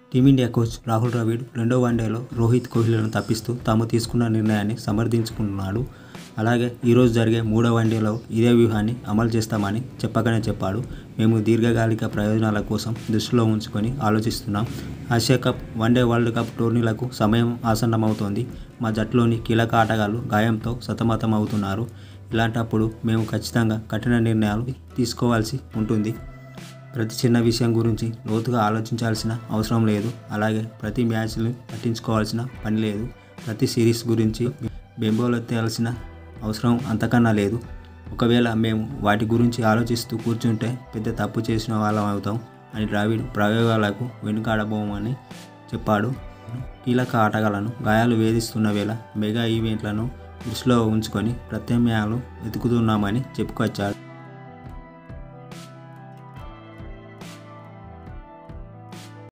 team India coach Rahul Dravid రెండో వన్డేలో రోహిత్ కోహ్లీలను తప్పిస్తూ తాము తీసుకున్న నిర్ణయాన్ని సమర్థించుకున్నాడు అలాగే ఈరోజు జరిగే మూడో వన్డేలో ఇదే వ్యూహాన్ని అమలు చేస్తామని చెప్పకనే చెప్పాడు మేము దీర్ఘకాలిక ప్రయోజనాల కోసం దృష్టిలో ఉంచుకొని ఆలోచిస్తున్నాం Asia cup one day world cup టోర్నీలకు సమయం ఆసన్నమవుతోంది మా జట్టులోని కీలక ఆటగాళ్లు గాయంతో సతమతమవుతున్నారు ఇలాంటప్పుడు మేము ఖచ్చితంగా కఠిన నిర్ణయాలు తీసుకోవాల్సి ఉంటుంది ప్రతి చిన్న విషయం గురించి లోతుగా ఆలోచించాల్సిన అవసరం లేదు అలాగే ప్రతి మ్యాచ్ని పట్టించుకోవాల్సిన పని లేదు ప్రతి సిరీస్ గురించి బెంబోలెత్తాల్సిన అవసరం అంతకన్నా లేదు ఒకవేళ మేము వాటి గురించి ఆలోచిస్తూ కూర్చుంటే పెద్ద తప్పు చేసిన వాళ్ళం అవుతాం అని ద్రావిడ్ ప్రయోగాలకు వెనుకాడబోమని చెప్పాడు కీలక ఆటగాళ్లను గాయాలు వేధిస్తున్న వేళ మెగా ఈవెంట్లను దృష్టిలో ఉంచుకొని ప్రత్యామ్నాయాలు వెతుకుతున్నామని చెప్పుకొచ్చాడు